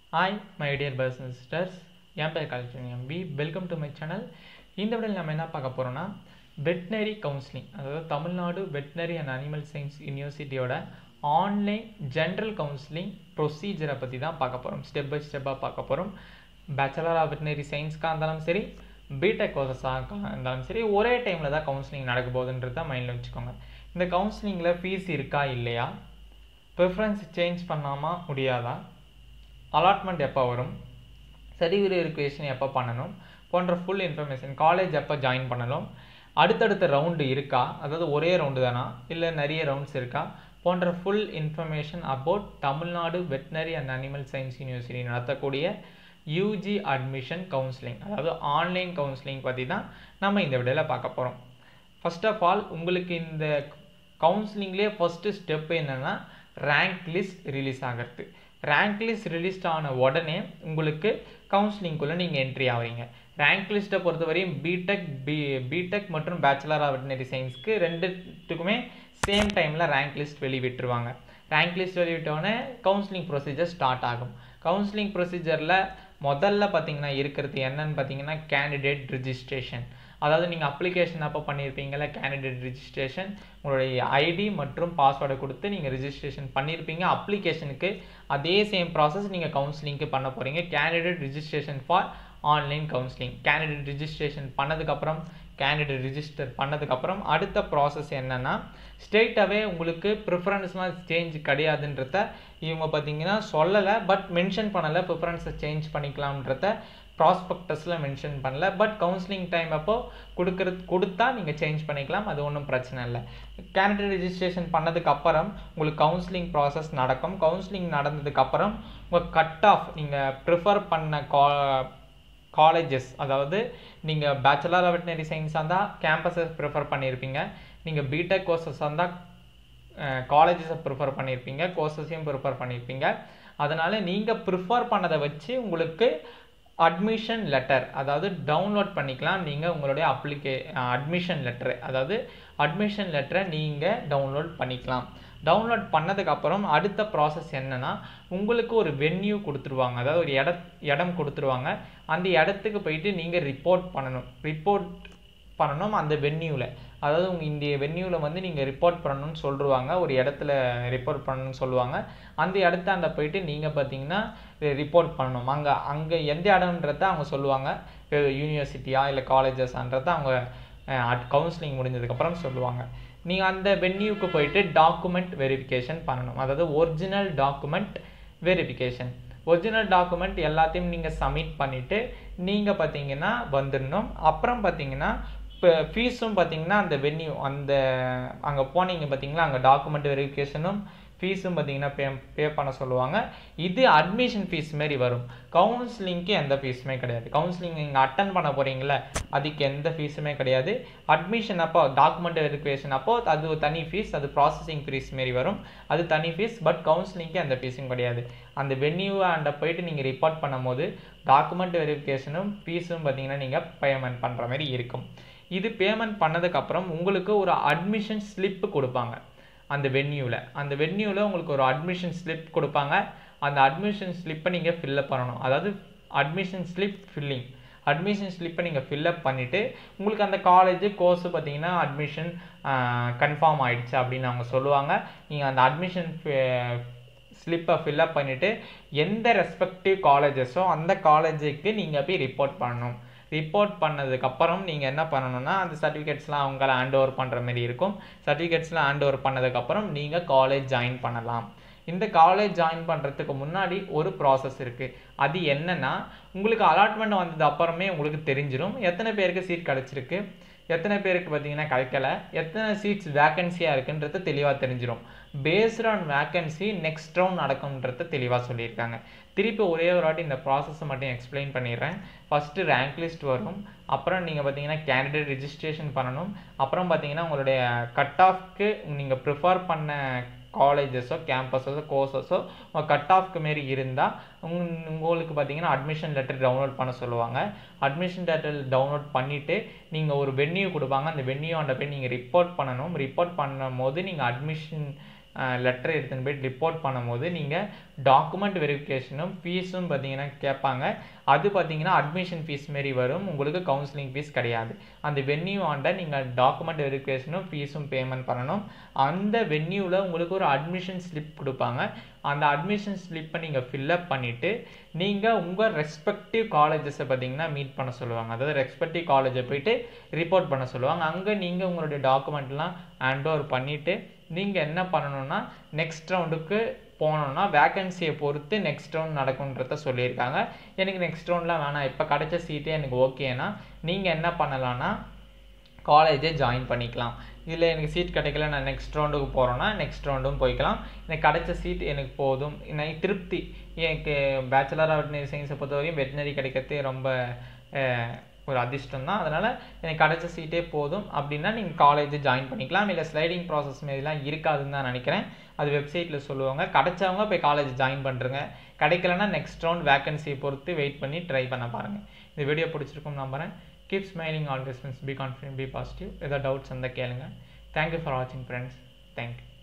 hi my dear brothers and sisters என் பேர் கலெக்ஷன் எம்பி வெல்கம் டு மை சேனல் இந்த விடையில் நம்ம என்ன பார்க்க போகிறோம்னா வெட்னரி கவுன்சிலிங் அதாவது Tamil Nadu veterinary and animal science யூனிவர்சிட்டியோட ஆன்லைன் ஜென்ரல் கவுன்சிலிங் ப்ரொசீஜரை பற்றி தான் பார்க்க போகிறோம் ஸ்டெப் பை ஸ்டெப்பாக பார்க்க போகிறோம் பேச்சுலர் ஆஃப் வெட்னரி சயின்ஸ்க்காக இருந்தாலும் சரி பிடெக் கோர்சஸாக இருந்தாலும் சரி ஒரே டைமில் தான் கவுன்சிலிங் நடக்க போகுதுன்றத மைண்டில் வச்சுக்கோங்க இந்த கவுன்சிலிங்கில் ஃபீஸ் இருக்கா இல்லையா ப்ரிஃபரன்ஸ் சேஞ்ச் பண்ணாமா முடியாதா அலாட்மெண்ட் எப்போ வரும் சர்டிஃபிகேட் வெரிஃபிகேஷன் எப்போ பண்ணணும் போன்ற ஃபுல் இன்ஃபர்மேஷன் காலேஜ் எப்போ ஜாயின் பண்ணணும் அடுத்தடுத்த ரவுண்டு இருக்கா அதாவது ஒரே ரவுண்டு தானா இல்லை நிறைய ரவுண்ட்ஸ் இருக்கா போன்ற full information about Tamil Nadu veterinary and animal science university நடத்தக்கூடிய யூஜி அட்மிஷன் கவுன்சிலிங் அதாவது ஆன்லைன் கவுன்சிலிங் பற்றி தான் நம்ம இந்த விடையில் பார்க்க போகிறோம் ஃபர்ஸ்ட் ஆஃப் ஆல் உங்களுக்கு இந்த கவுன்சிலிங்லேயே ஃபஸ்ட்டு ஸ்டெப் என்னென்னா ரேங்க் லிஸ்ட் ரிலீஸ் ஆகிறது ரேங்க் லிஸ்ட் ரிலீஸ் ஆன உடனே உங்களுக்கு கவுன்சிலிங்குள்ளே நீங்கள் என்ட்ரி ஆகிறீங்க ரேங்க் லிஸ்ட்டை பொறுத்தவரையும் பிடெக் பி பிடெக் மற்றும் பேச்சுலர் ஆஃப் வெட்டினரி சயின்ஸ்க்கு ரெண்டுத்துக்குமே சேம் டைமில் ரேங்க் லிஸ்ட் வெளிவிட்டுருவாங்க ரேங்க் லிஸ்ட் வெளிவிட்டோடனே கவுன்சிலிங் ப்ரொசீஜர் ஸ்டார்ட் ஆகும் கவுன்சிலிங் ப்ரொசீஜரில் முதல்ல பார்த்தீங்கன்னா இருக்கிறது என்னன்னு பார்த்தீங்கன்னா கேண்டிடேட் ரிஜிஸ்ட்ரேஷன் அதாவது நீங்கள் அப்ளிகேஷன் அப்போ பண்ணியிருப்பீங்கள்ல கேண்டிடேட் ரிஜிஸ்ட்ரேஷன் உங்களுடைய ஐடி மற்றும் பாஸ்வேர்டை கொடுத்து நீங்கள் ரிஜிஸ்ட்ரேஷன் பண்ணியிருப்பீங்க அப்ளிகேஷனுக்கு அதே சேம் ப்ராசஸ் நீங்கள் கவுன்சிலிங்க்கு பண்ண போகிறீங்க candidate registration for online counselling candidate registration பண்ணதுக்கப்புறம் கேண்டிடேட் ரிஜிஸ்டர் பண்ணதுக்கப்புறம் அடுத்த ப்ராசஸ் என்னென்னா ஸ்ட்ரெயிட்டாகவே உங்களுக்கு ப்ரிஃபரன்ஸ்லாம் சேஞ்ச் கிடையாதுன்றத இவங்க பார்த்தீங்கன்னா சொல்லலை பட் மென்ஷன் பண்ணலை ப்ரிஃபரன்ஸை சேஞ்ச் பண்ணிக்கலாம்ன்றத ப்ராஸ்பெக்டஸில் மென்ஷன் பண்ணல பட் கவுன்சிலிங் டைம் அப்போ கொடுக்குறது கொடுத்தா நீங்கள் சேஞ்ச் பண்ணிக்கலாம் அது ஒன்றும் பிரச்சனை இல்லை கேண்டிடேட் ரிஜிஸ்ட்ரேஷன் பண்ணதுக்கு அப்புறம் உங்களுக்கு கவுன்சிலிங் ப்ராசஸ் நடக்கும் கவுன்சிலிங் நடந்ததுக்கு அப்புறம் உங்கள் கட் ஆஃப் நீங்கள் ப்ரிஃபர் பண்ண கா காலேஜஸ் அதாவது நீங்கள் பேச்சுலர் ஆஃப் வெட்டினரி சயின்ஸாக இருந்தால் கேம்பஸஸ் ப்ரிஃபர் பண்ணியிருப்பீங்க நீங்கள் பிடெக் கோர்சஸ் இருந்தால் காலேஜஸை ப்ரிஃபர் பண்ணியிருப்பீங்க கோர்சஸையும் ப்ரிஃபர் பண்ணியிருப்பீங்க அதனால் நீங்கள் ப்ரிஃபர் பண்ணதை வச்சு உங்களுக்கு அட்மிஷன் லெட்டர் அதாவது டவுன்லோட் பண்ணிக்கலாம் நீங்கள் உங்களுடைய அப்ளிகே அட்மிஷன் லெட்டரு அதாவது அட்மிஷன் லெட்டரை நீங்கள் டவுன்லோட் பண்ணிக்கலாம் டவுன்லோட் பண்ணதுக்கப்புறம் அடுத்த ப்ராசஸ் என்னென்னா உங்களுக்கு ஒரு வென்யூ கொடுத்துருவாங்க அதாவது ஒரு இட இடம் கொடுத்துருவாங்க அந்த இடத்துக்கு போயிட்டு நீங்கள் ரிப்போர்ட் பண்ணணும் ரிப்போர்ட் பண்ணணும் அந்த வென்யூவில் அதாவது உங்கள் இந்த வென்யூவில் வந்து நீங்கள் ரிப்போர்ட் பண்ணணும்னு சொல்லிடுவாங்க ஒரு இடத்துல ரிப்போர்ட் பண்ணணும்னு சொல்லுவாங்க அந்த இடத்தாண்ட போயிட்டு நீங்கள் பார்த்தீங்கன்னா ரிப்போர்ட் பண்ணணும் அங்கே அங்கே எந்த இடம்ன்றத அவங்க சொல்லுவாங்க யூனிவர்சிட்டியா இல்லை காலேஜஸான்றத அவங்க கவுன்சிலிங் முடிஞ்சதுக்கப்புறம் சொல்லுவாங்க நீங்கள் அந்த வென்யூக்கு போயிட்டு டாக்குமெண்ட் வெரிஃபிகேஷன் பண்ணணும் அதாவது original document verification original document எல்லாத்தையும் நீங்கள் சப்மிட் பண்ணிவிட்டு நீங்கள் பார்த்தீங்கன்னா வந்துடணும் அப்புறம் பார்த்தீங்கன்னா இப்போ ஃபீஸும் பார்த்தீங்கன்னா அந்த வென்யூ அந்த அங்கே போனீங்க பார்த்தீங்களா அங்கே டாக்குமெண்ட் வெரிஃபிகேஷனும் ஃபீஸும் பார்த்தீங்கன்னா பே பே பண்ண சொல்லுவாங்க இது அட்மிஷன் ஃபீஸ் மாரி வரும் கவுன்சிலிங்க்கு எந்த ஃபீஸுமே கிடையாது கவுன்சிலிங் நீங்கள் அட்டன் பண்ண போகிறீங்களே அதுக்கு எந்த ஃபீஸுமே கிடையாது அட்மிஷன் அப்போ டாக்குமெண்ட் வெரிஃபிகேஷன் அப்போ அது தனி ஃபீஸ் அது ப்ராசஸிங் ஃபீஸ் மாரி வரும் அது தனி ஃபீஸ் பட் கவுன்சிலிங்க்கு எந்த ஃபீஸும் கிடையாது அந்த வென்யூ அண்ட போயிட்டு நீங்கள் ரிப்போர்ட் பண்ணும்போது டாக்குமெண்ட் வெரிஃபிகேஷனும் ஃபீஸும் பார்த்தீங்கன்னா நீங்கள் பேமெண்ட் பண்ணுற மாதிரி இருக்கும் இது பேமெண்ட் பண்ணதுக்கப்புறம் உங்களுக்கு ஒரு அட்மிஷன் ஸ்லிப்பு கொடுப்பாங்க அந்த வென்யூவில் அந்த வென்யூவில் உங்களுக்கு ஒரு அட்மிஷன் ஸ்லிப் கொடுப்பாங்க அந்த அட்மிஷன் ஸ்லிப்பை நீங்கள் ஃபில்லப் பண்ணணும் அதாவது அட்மிஷன் ஸ்லிப் ஃபில்லிங் அட்மிஷன் ஸ்லிப்பை நீங்கள் ஃபில்லப் பண்ணிவிட்டு உங்களுக்கு அந்த காலேஜ் கோர்ஸு பார்த்தீங்கன்னா அட்மிஷன் கன்ஃபார்ம் ஆகிடுச்சு அப்படின்னு அவங்க சொல்லுவாங்க நீங்கள் அந்த அட்மிஷன் ஸ்லிப்பை ஃபில்லப் பண்ணிவிட்டு எந்த ரெஸ்பெக்டிவ் காலேஜஸோ அந்த காலேஜுக்கு நீங்கள் போய் ரிப்போர்ட் பண்ணணும் ரிப்போர்ட் பண்ணதுக்கப்புறம் நீங்கள் என்ன பண்ணணும்னா அந்த சர்டிஃபிகேட்ஸ்லாம் அவங்கள ஹேண்ட் ஓவர் பண்ணுற மாதிரி இருக்கும் சர்டிஃபிகேட்ஸ்லாம் ஹேண்ட் ஓவர் பண்ணதுக்கப்புறம் நீங்கள் காலேஜ் ஜாயின் பண்ணலாம் இந்த காலேஜ் ஜாயின் பண்ணுறதுக்கு முன்னாடி ஒரு ப்ராசஸ் இருக்குது அது என்னென்னா உங்களுக்கு அலாட்மெண்ட் வந்தது அப்புறமே உங்களுக்கு தெரிஞ்சிடும் எத்தனை பேருக்கு சீட் கிடச்சிருக்கு எத்தனை பேருக்கு பார்த்தீங்கன்னா கிடைக்கல எத்தனை சீட்ஸ் வேக்கன்சியாக இருக்குன்றது தெளிவாக தெரிஞ்சிடும் based on vacancy next round நடக்கும்ன்றத தெளிவாக சொல்லியிருக்காங்க திருப்பி ஒரே ஒரு வாட்டி இந்த ப்ராசஸை மட்டும் எக்ஸ்பிளைன் பண்ணிடுறேன் ஃபஸ்ட்டு ரேங்க் லிஸ்ட் வரும் அப்புறம் நீங்கள் பார்த்தீங்கன்னா கேண்டிடேட் ரிஜிஸ்ட்ரேஷன் பண்ணணும் அப்புறம் பார்த்தீங்கன்னா உங்களுடைய கட் ஆஃப்க்கு நீங்கள் ப்ரிஃபர் பண்ண காலேஜஸோ கேம்பஸஸோ கோர்சஸோ கட் ஆஃப்க்கு மாரி இருந்தால் உங் உங்களுக்கு பார்த்தீங்கன்னா அட்மிஷன் லெட்டர் டவுன்லோட் பண்ண சொல்லுவாங்க அட்மிஷன் லெட்டர் டவுன்லோட் பண்ணிவிட்டு நீங்கள் ஒரு வென்யூ கொடுப்பாங்க அந்த வென்யூ ஆண்ட போய் நீங்கள் ரிப்போர்ட் பண்ணணும் ரிப்போர்ட் பண்ணும் போது நீங்கள் அட்மிஷன் லெட்டர் எடுத்துன்னு போய் ரிப்போர்ட் பண்ணும்போது நீங்கள் டாக்குமெண்ட் வெரிஃபிகேஷனும் ஃபீஸும் பார்த்தீங்கன்னா கேட்பாங்க அது பார்த்தீங்கன்னா அட்மிஷன் ஃபீஸ் மாரி வரும் உங்களுக்கு கவுன்சிலிங் ஃபீஸ் கிடையாது அந்த வென்யூ ஆண்ட நீங்கள் டாக்குமெண்ட் வெரிஃபிகேஷனும் ஃபீஸும் பேமெண்ட் பண்ணணும் அந்த வென்யூவில் உங்களுக்கு ஒரு அட்மிஷன் ஸ்லிப் கொடுப்பாங்க அந்த அட்மிஷன் ஸ்லிப்பை நீங்கள் ஃபில்அப் பண்ணிவிட்டு நீங்கள் உங்கள் ரெஸ்பெக்டிவ் காலேஜஸை பார்த்தீங்கன்னா மீட் பண்ண சொல்லுவாங்க அதாவது ரெஸ்பெக்டிவ் காலேஜை போயிட்டு ரிப்போர்ட் பண்ண சொல்லுவாங்க அங்கே நீங்கள் உங்களுடைய டாக்குமெண்ட்லாம் ஹேண்ட் ஓவர் பண்ணிவிட்டு நீங்கள் என்ன பண்ணணும்னா நெக்ஸ்ட் ரவுண்டுக்கு போனோம்னா வேக்கன்சியை பொறுத்து நெக்ஸ்ட் ரவுண்ட் நடக்குன்றத சொல்லியிருக்காங்க எனக்கு நெக்ஸ்ட் ரவுண்ட்லாம் வேணாம் இப்போ கிடைச்ச சீட்டே எனக்கு ஓகேனா நீங்கள் என்ன பண்ணலான்னா காலேஜே ஜாயின் பண்ணிக்கலாம் இதில் எனக்கு சீட் கிடைக்கல நான் நெக்ஸ்ட் ரவுண்டுக்கு போகிறேன்னா நெக்ஸ்ட் ரவுண்டும் போய்க்கலாம் எனக்கு கிடைச்ச சீட் எனக்கு போதும் எனக்கு திருப்தி எனக்கு பேச்சுலர் ஆஃப் வெட்டினரி சயின்ஸை பொறுத்தவரையும் வெட்டினரி கிடைக்கிறதே ரொம்ப ஒரு அதிர்ஷ்டம் தான் அதனால் எனக்கு கிடைச்ச சீட்டே போதும் அப்படின்னா நீங்கள் காலேஜ் ஜாயின் பண்ணிக்கலாம் இல்லை ஸ்லைடிங் ப்ராசஸ் மாரிலாம் இருக்காதுன்னு தான் நினைக்கிறேன் அது வெப்சைட்டில் சொல்லுவாங்க கிடைச்சவங்க போய் காலேஜ் ஜாயின் பண்ணுறங்க கிடைக்கலன்னா நெக்ஸ்ட் ரவுண்ட் வேகன்சியை பொறுத்து வெயிட் பண்ணி ட்ரை பண்ண பாருங்கள் இந்த வீடியோ பிடிச்சிருக்கும் நம்புறேன் keep smiling always means be confident be positive ஏதாவது டவுட்ஸ் இருந்தால் கேளுங்க தேங்க்யூ ஃபார் வாட்சிங் ஃப்ரெண்ட்ஸ் தேங்க்யூ